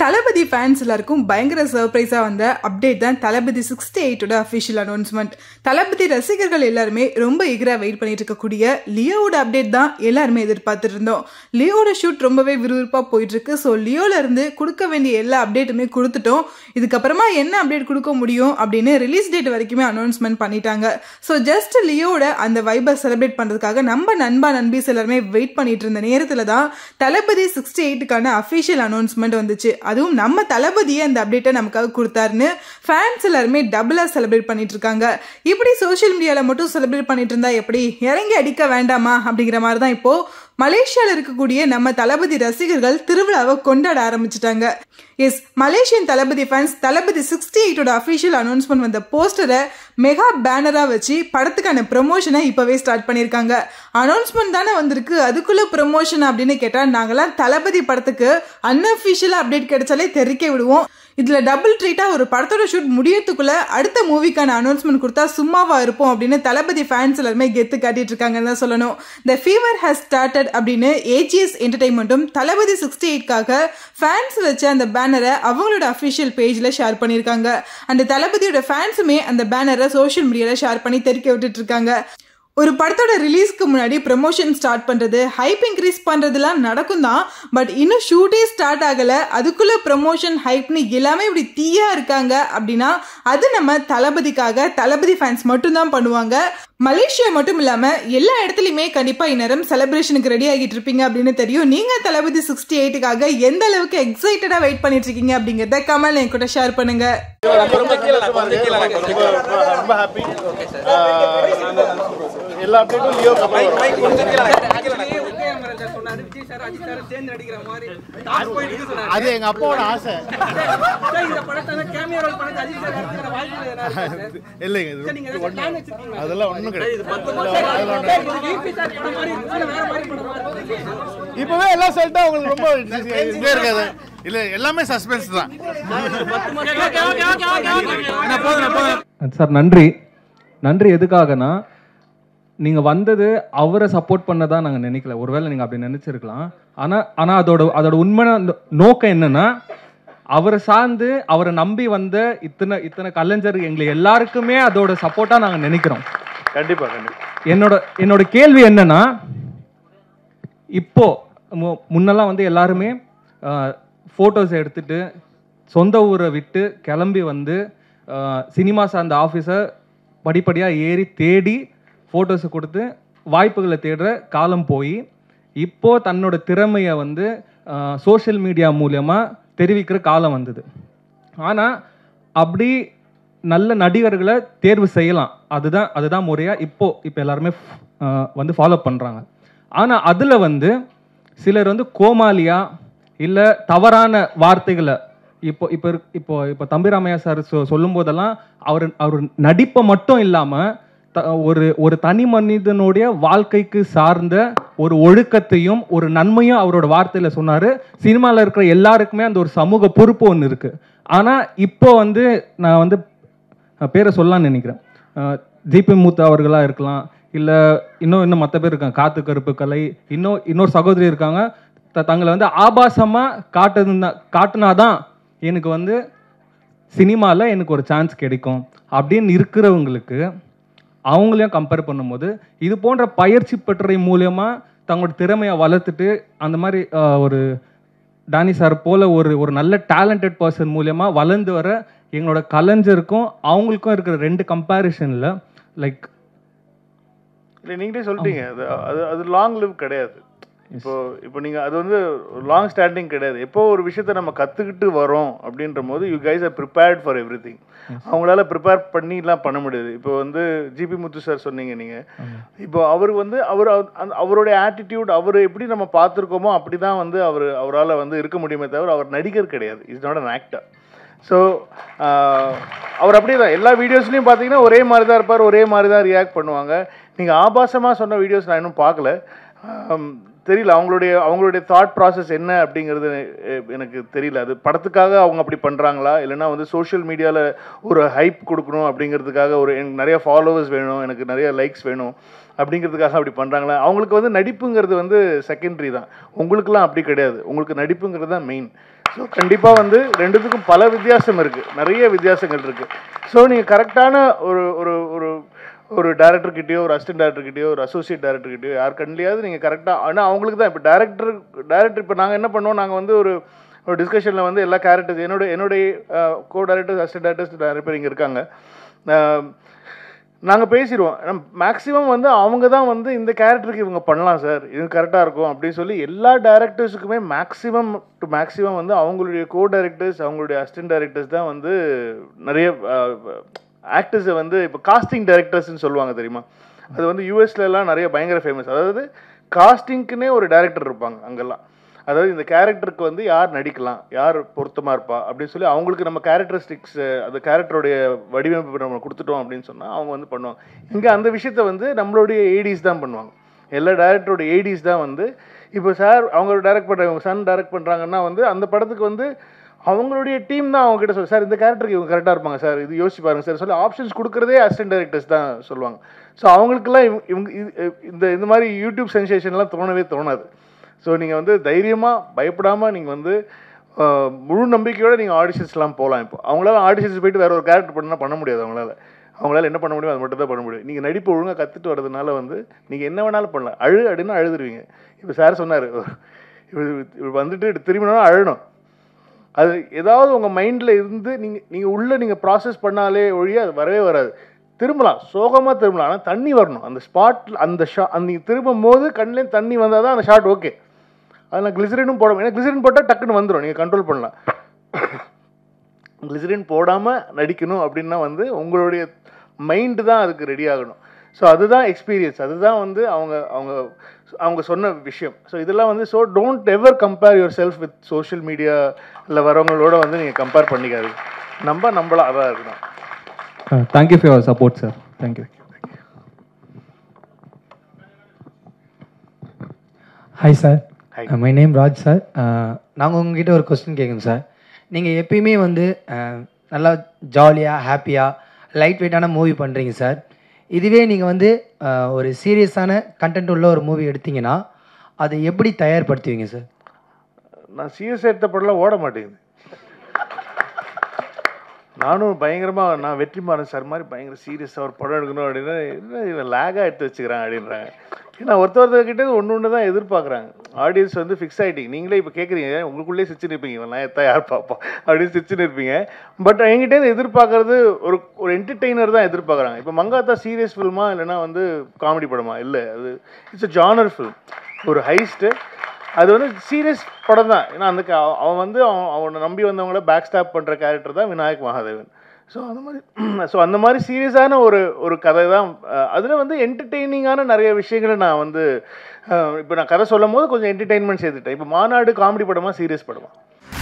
தளபதி fans எல்லாருக்கும் பயங்கர சர்ப்ரைஸாக வந்த அப்டேட் தான் தளபதி சிக்ஸ்டி எயிட்டோட அஃபிஷியல் அனௌன்ஸ்மெண்ட் தளபதி ரசிகர்கள் எல்லாருமே ரொம்ப ஈகராக வெயிட் பண்ணிட்டு இருக்கக்கூடிய லியோவோட அப்டேட் தான் எல்லாருமே எதிர்பார்த்துட்டு இருந்தோம் லியோட ஷூட் ரொம்பவே விறுவிறுப்பாக போயிட்டு இருக்கு ஸோ லியோல இருந்து கொடுக்க வேண்டிய எல்லா அப்டேட்டுமே கொடுத்துட்டோம் இதுக்கப்புறமா என்ன அப்டேட் கொடுக்க முடியும் அப்படின்னு ரிலீஸ் டேட் வரைக்குமே அனௌன்ஸ்மெண்ட் பண்ணிட்டாங்க ஸோ ஜஸ்ட் லியோட அந்த வைபை செலிப்ரேட் பண்ணுறதுக்காக நம்ம நண்பா நண்பீஸ் எல்லாருமே வெயிட் பண்ணிட்டு இருந்த நேரத்தில் தான் தளபதி சிக்ஸ்டி எயிட்டுக்கான அஃபிஷியல் அனௌன்ஸ்மெண்ட் வந்துச்சு அதுவும் நம்ம தளபதியே அந்த அப்டேட்டை நமக்காக கொடுத்தாருன்னு ஃபேன்ஸ் எல்லாருமே டபுளாக செலிப்ரேட் பண்ணிட்டு இருக்காங்க இப்படி சோஷியல் மீடியாவில் மட்டும் செலிப்ரேட் பண்ணிட்டு இருந்தா எப்படி இறங்கி அடிக்க வேண்டாமா அப்படிங்கிற மாதிரி தான் இப்போ மலேசியாவில் இருக்கக்கூடிய நம்ம தளபதி ரசிகர்கள் திருவிழாவை கொண்டாட ஆரம்பிச்சிட்டாங்க yes Malaysian Thalapathy fans Thalapathy sixty எயிட்டோட அஃபிஷியல் அனௌன்ஸ்மெண்ட் வந்த போஸ்டரை மெகா பேனராக வச்சு படத்துக்கான ப்ரொமோஷனை இப்போவே ஸ்டார்ட் பண்ணியிருக்காங்க அனௌன்ஸ்மெண்ட் தானே வந்திருக்கு அதுக்குள்ள ப்ரொமோஷன் அப்படின்னு கேட்டால் நாங்களாம் தளபதி படத்துக்கு அன்அஃபிஷியலாக அப்டேட் கிடைச்சாலே தெரிக்க விடுவோம் இதில் டபுள் ட்ரீட்டாக ஒரு படத்தோட ஷூட் முடியறதுக்குள்ள அடுத்த மூவிக்கான அனௌன்ஸ்மெண்ட் கொடுத்தா சும்மாவா இருப்போம் அப்படின்னு தளபதி ஃபேன்ஸ் எல்லாருமே கெத்து காட்டிட்டு இருக்காங்கன்னு தான் சொல்லணும் த ஃபீவர் ஹேஸ் ஸ்டார்டட் அப்படின்னு ஏஜிஎஸ் என்டர்டைன்மெண்ட்டும் தளபதி சிக்ஸ்டி எயிட்காக ஃபேன்ஸ் வச்ச அந்த பேனரை அவங்களோட அஃபிஷியல் பேஜில் ஷேர் பண்ணியிருக்காங்க அந்த தளபதியோட ஃபேன்ஸுமே அந்த பேனரை சோஷியல் மீடியாவில் ஷேர் பண்ணி தெரிக்க விட்டுட்டு இருக்காங்க ஒரு படத்தோட ரிலீஸ்க்கு முன்னாடி ப்ரமோஷன் ஸ்டார்ட் பண்ணுறது ஹைப் இன்க்ரீஸ் பண்ணுறதுலாம் நடக்கும் தான் பட் இன்னும் ஷூட்டே ஸ்டார்ட் ஆகலை அதுக்குள்ளே ப்ரமோஷன் ஹைப்னு எல்லாமே இப்படி தீயா இருக்காங்க அப்படின்னா அது நம்ம தளபதிக்காக தளபதி ஃபேன்ஸ் மட்டும்தான் பண்ணுவாங்க மலேசியா மட்டும் இல்லாமல் எல்லா இடத்துலையுமே கண்டிப்பாக இந்நேரம் செலிப்ரேஷனுக்கு ரெடி ஆகிட்டு இருப்பீங்க அப்படின்னு தெரியும் நீங்கள் தளபதி சிக்ஸ்டி எயிட்டுக்காக எந்த அளவுக்கு எக்ஸைட்டடாக வெயிட் பண்ணிட்டு இருக்கீங்க அப்படிங்கிறத கமல் என் கூட ஷேர் பண்ணுங்க ரொம்ப ஹாப்பி எல்லா அப்டேட்டும் லியோ அது எங்க அப்பாவோட ஆசை இல்லைங்க இது ஒண்ணும் அதெல்லாம் ஒண்ணும் கிடையாது அதெல்லாம் ஒண்ணும் இப்பவே எல்லாம் சொல்லிட்டா உங்களுக்கு ரொம்ப இதே இருக்காது இல்ல எல்லாமே சஸ்பென்ஸ் தான் சார் நன்றி நன்றி எதுக்காகனா நீங்கள் வந்தது அவரை சப்போர்ட் பண்ணதா நாங்கள் நினைக்கல ஒருவேளை நீங்கள் அப்படி நினச்சிருக்கலாம் ஆனால் ஆனால் அதோட அதோட உண்மையான நோ- நோக்கம் என்னன்னா அவரை சார்ந்து அவரை நம்பி வந்த இத்தனை இத்தனை கலைஞர் எங்களை எல்லாருக்குமே அதோட சப்போர்ட்டாக நாங்கள் நினைக்கிறோம் கண்டிப்பா கண்டிப்பா என்னோட என்னோட கேள்வி என்னன்னா இப்போ மு- முன்னெல்லாம் வந்து எல்லாருமே ஃபோட்டோஸ் எடுத்துட்டு சொந்த ஊரை விட்டு கிளம்பி வந்து சினிமா சார்ந்த ஆஃபீஸை படிப்படியாக ஏறி தேடி ஃபோட்டோஸை கொடுத்து வாய்ப்புகளை தேடுற காலம் போய் இப்போ தன்னோட திறமையை வந்து சோஷியல் மீடியா மூலியமாக தெரிவிக்கிற காலம் வந்தது ஆனால் அப்படி நல்ல நடிகர்களை தேர்வு செய்யலாம் அதுதான் அதுதான் முறையாக இப்போ இப்போ எல்லாருமே ஆஹ், வந்து ஃபாலோ பண்ணுறாங்க ஆனால் அதில் வந்து சிலர் வந்து கோமாளியா இல்லை தவறான வார்த்தைகளை இப்போ இப்போ இருக்- இப்போ இப்போ தம்பிராமையா சார் சொ சொல்லும் போதெல்லாம் அவர் அவர் நடிப்பை மட்டும் இல்லாமல் த ஒரு ஒரு தனி மனிதனுடைய வாழ்க்கைக்கு சார்ந்த ஒரு ஒழுக்கத்தையும் ஒரு நன்மையும் அவரோட வார்த்தையில் சொன்னார் சினிமாவில் இருக்கிற எல்லாருக்குமே அந்த ஒரு சமூக பொறுப்பு ஒன்று இருக்குது ஆனால் இப்போ வந்து நான் வந்து அஹ், பேரை சொல்லலாம்னு நினைக்கிறேன் ஜிபி மூத்த அவர்களாக இருக்கலாம் இல்லை இன்னும் இன்னும் மற்ற பேர் இருக்காங்க காத்து கருப்பு கலை இன்னும் இன்னொரு சகோதரி இருக்காங்க த தங்களை வந்து ஆபாசமாக காட்டுனா காட்டுனாதான் எனக்கு வந்து சினிமாவில் எனக்கு ஒரு சான்ஸ் கிடைக்கும் அப்படின்னு இருக்கிறவங்களுக்கு அவங்களையும் கம்பேர் பண்ணும்போது இது போன்ற பயிற்சி பெற்றை மூலயமா தங்களோட திறமையை வளர்த்துட்டு அந்த மாதிரி அஹ், ஒரு டானி சார் போல ஒரு ஒரு நல்ல டேலண்டட் பர்சன் மூலயமா வளர்ந்து வர எங்களோட கலைஞருக்கும் அவங்களுக்கும் இருக்கிற ரெண்டு கம்பேரிஷனில் லைக் இல்லை நீங்களே சொல்லிட்டீங்க அது அது அது லாங் லிவ் கிடையாது இப்போ இப்போ நீங்க அது வந்து லாங் ஸ்டாண்டிங் கிடையாது எப்போ ஒரு விஷயத்த நம்ம கத்துக்கிட்டு வரோம் அப்படின்ற போது you guys are prepared for everything அவங்களால ப்ரிப்பேர் பண்ணிலாம் பண்ண முடியாது இப்போ வந்து ஜிபி முத்து சார் சொன்னீங்க நீங்க இப்போ அவர் வந்து அவர் அவ- அந்த- அவருடைய ஆட்டிடியூட் அவர் எப்படி நம்ம பார்த்துருக்கோமோ அப்படி தான் வந்து அவர் அவரால் வந்து இருக்க முடியுமே தவிர அவர் நடிகர் கிடையாது is not an actor so அவர் அப்படியே தான் எல்லா வீடியோஸ்லையும் பார்த்தீங்கன்னா ஒரே மாதிரி தான் இருப்பார் ஒரே மாதிரி தான் ரியாக்ட் பண்ணுவாங்க நீங்கள் ஆபாசமாக சொன்ன வீடியோஸ் நான் இன்னும் பார்க்கல ஆம், தெரியல அவங்களுடைய அவங்களுடைய தாட் ப்ராசஸ் என்ன அப்படிங்கிறது எ- எனக்கு தெரியல அது படத்துக்காக அவங்க அப்படி பண்ணுறாங்களா இல்லைன்னா வந்து சோஷியல் மீடியாவில் ஒரு ஹைப் கொடுக்கணும் அப்படிங்கிறதுக்காக ஒரு எனக்கு நிறைய ஃபாலோவர்ஸ் வேணும் எனக்கு நிறைய லைக்ஸ் வேணும் அப்படிங்கிறதுக்காக அப்படி பண்ணுறாங்களா அவங்களுக்கு வந்து நடிப்புங்கிறது வந்து செகண்டரி தான் உங்களுக்குலாம் அப்படி கிடையாது உங்களுக்கு நடிப்புங்கிறது தான் மெயின் ஸோ கண்டிப்பாக வந்து ரெண்டுத்துக்கும் பல வித்தியாசம் இருக்குது நிறைய வித்தியாசங்கள் இருக்குது ஸோ நீங்கள் கரெக்டான ஒரு ஒரு ஒரு ஒரு டேரக்டர்கிட்டயோ ஒரு அசிஸ்டன்ட் டேரக்டர்கிட்டயோ ஒரு அசோசியேட் டேரக்டர்கிட்டயோ யார் கண்ட்லையாவது நீங்கள் கரெக்டாக ஆனால் அவங்களுக்கு தான் இப்போ டேரக்டர் டேரக்டர் இப்போ நாங்கள் என்ன பண்ணோம் நாங்கள் வந்து ஒரு ஒரு டிஸ்கஷனில் வந்து எல்லா கேரக்டர்ஸ் என்னோட என்னுடைய கோ டேரக்டர்ஸ் அசிஸ்டன்ட் டேரக்டர்ஸ் நிறைய பேர் இங்கே இருக்காங்க நாங்கள் பேசிடுவோம் மேக்ஸிமம் வந்து அவங்க தான் வந்து இந்த கேரக்டருக்கு இவங்க பண்ணலாம் சார் இது கரெக்டாக இருக்கும் அப்படின்னு சொல்லி எல்லா டேரக்டர்ஸுக்குமே மேக்ஸிமம் டு மேக்ஸிமம் வந்து அவங்களுடைய கோ டைரக்டர்ஸ் அவங்களுடைய அசிஸ்டன்ட் டைரக்டர்ஸ் தான் வந்து நிறைய ஆக்டர்ஸை வந்து இப்போ காஸ்டிங் டைரக்டர்ஸ்னு சொல்லுவாங்க தெரியுமா அது வந்து யூஎஸ்ல எல்லாம் நிறைய பயங்கர ஃபேமஸ் அதாவது காஸ்டிங்க்குனே ஒரு டைரக்டர் இருப்பாங்க அங்கெல்லாம் அதாவது இந்த கேரக்டருக்கு வந்து யார் நடிக்கலாம் யார் பொருத்தமாக இருப்பா அப்படின்னு சொல்லி அவங்களுக்கு நம்ம கேரக்டரிஸ்டிக்ஸ் அந்த கேரக்டருடைய வடிவமைப்பு நம்ம கொடுத்துட்டோம் அப்படின்னு சொன்னால் அவங்க வந்து பண்ணுவாங்க இங்கே அந்த விஷயத்த வந்து நம்மளுடைய ஏடிஸ் தான் பண்ணுவாங்க எல்லா டேரக்டரோட ஏடிஸ் தான் வந்து இப்போ சார் அவங்க டைரக்ட் பண்ணுறாங்க சன் டைரக்ட் பண்ணுறாங்கன்னா வந்து அந்த படத்துக்கு வந்து அவங்களுடைய டீம் தான் அவங்க கிட்ட சொல்லு சார் இந்த கேரக்டருக்கு இவங்க கரெக்டாக இருப்பாங்க சார் இது யோசிச்சு பாருங்க சார் சொல்லி ஆப்ஷன்ஸ் கொடுக்குறதே அசிஸ்டன்ட் டைரக்டர்ஸ் தான் சொல்லுவாங்க ஸோ அவங்களுக்குலாம் இவங்க இவங்க இது- இந்த இந்த மாதிரி யூடியூப் சென்சேஷன்லாம் தோணவே தோணாது ஸோ நீங்கள் வந்து தைரியமாக பயப்படாமல் நீங்கள் வந்து ஆஹ், முழு நம்பிக்கையோட நீங்கள் ஆடிஷன்ஸ்லாம் போகலாம் இப்போ அவங்களால ஆடிஷன்ஸ் போயிட்டு வேற ஒரு கேரக்டர் பண்ணால் பண்ண முடியாது அவங்களால அவங்களால என்ன பண்ண முடியும் அது மட்டும் தான் பண்ண முடியும் நீங்கள் நடிப்பு ஒழுங்காக கற்றுட்டு வரதுனால வந்து நீங்கள் என்ன வேணாலும் பண்ணலாம் அழு அப்படின்னு அழுதுருவீங்க இப்போ சார் சொன்னார் இவர் வந்துட்டு திரும்பினா அழணும் அது ஏதாவது உங்கள் மைண்டில் இருந்து நீங்கள் நீங்கள் உள்ளே நீங்கள் ப்ராசஸ் பண்ணாலே ஒழிய அது வரவே வராது திரும்பலாம் சோகமாக திரும்பலாம் ஆனால் தண்ணி வரணும் அந்த ஸ்பாட்டில் அந்த ஷா அந்த நீங்கள் திரும்பும் போது கண்ணிலேயும் தண்ணி வந்தால் தான் அந்த ஷாட் ஓகே அதில் கிளிசரினும் போட ஏன்னா கிளிசரின் போட்டால் டக்குன்னு வந்துடும் நீங்கள் கண்ட்ரோல் பண்ணலாம் கிளிசரின் போடாமல் நடிக்கணும் அப்படின்னா வந்து உங்களுடைய மைண்டு தான் அதுக்கு ரெடி ஆகணும் ஸோ அதுதான் எக்ஸ்பீரியன்ஸ் அதுதான் வந்து அவங்க அவங்க அவங்க சொன்ன விஷயம் ஸோ இதெல்லாம் வந்து so don't ever compare yourself with social media இல்லை வரவங்களோட வந்து நீங்கள் கம்பேர் பண்ணிக்காது நம்ம நம்மளா அதான் இருக்கணும் thank you for your support sir thank you hi sir Hi. My name Raj sir நாங்கள் உங்ககிட்ட ஒரு கொஸ்டின் கேட்குறோம் சார் நீங்கள் எப்பயுமே வந்து அஹ், நல்லா ஜாலியாக ஹாப்பியாக லைட் வெயிட்டான மூவி பண்ணுறீங்க சார் இதுவே நீங்கள் வந்து அஹ், ஒரு சீரியஸான கண்டென்ட் உள்ள ஒரு மூவி எடுத்தீங்கன்னா அதை எப்படி தயார்படுத்துவீங்க சார் நான் சீரியஸ் எடுத்த படம்லாம் ஓட மாட்டேங்குது நானும் பயங்கரமாக நான் வெற்றிமாறன் சார் மாதிரி பயங்கர சீரியஸாக ஒரு படம் எடுக்கணும் அப்படின்னா என்ன இவன் லேகாக எடுத்து வச்சுக்கிறான் அப்படின்றாங்க ஏன்னா ஒருத்த ஒருத்தர்கிட்ட ஒன்று ஒன்று தான் எதிர்பார்க்குறாங்க ஆடியன்ஸ் வந்து ஃபிக்ஸ் ஆகிட்டீங்க நீங்களே இப்போ கேட்குறீங்க உங்களுக்குள்ளே சிரிச்சுன்னு இருப்பீங்க இவன் நான் எத்தா யார் பார்ப்பா அப்படின்னு சிரிச்சுன்னு இருப்பீங்க பட் என்கிட்ட எதிர்பார்க்கறது ஒரு ஒரு என்டர்டெய்னர் தான் எதிர்பார்க்குறாங்க இப்போ மங்காத்தா சீரியஸ் ஃபில்மா இல்லைன்னா வந்து காமெடி படமா இல்லை அது இட்ஸ் a ஜானர் ஃபில்ம் ஒரு ஹைஸ்ட்டு அது வந்து சீரியஸ் படம் தான் ஏன்னா அந்த க- அவன் வந்து அவன் அவனை நம்பி வந்தவங்கள பேக் ஸ்டாப் பண்ணுற கேரக்டர் தான் விநாயக் மகாதேவன் ஸோ அந்த மாதிரி ஸோ அந்த மாதிரி சீரியஸான ஒரு ஒரு கதை தான் அதில் வந்து என்டர்டெய்னிங்கான நிறைய விஷயங்களை நான் வந்து இப்போ நான் கதை சொல்லும் போது கொஞ்சம் என்டர்டெயின்மெண்ட் சேர்த்துட்டேன் இப்போ மாநாடு காமெடி படமா சீரியஸ் படமா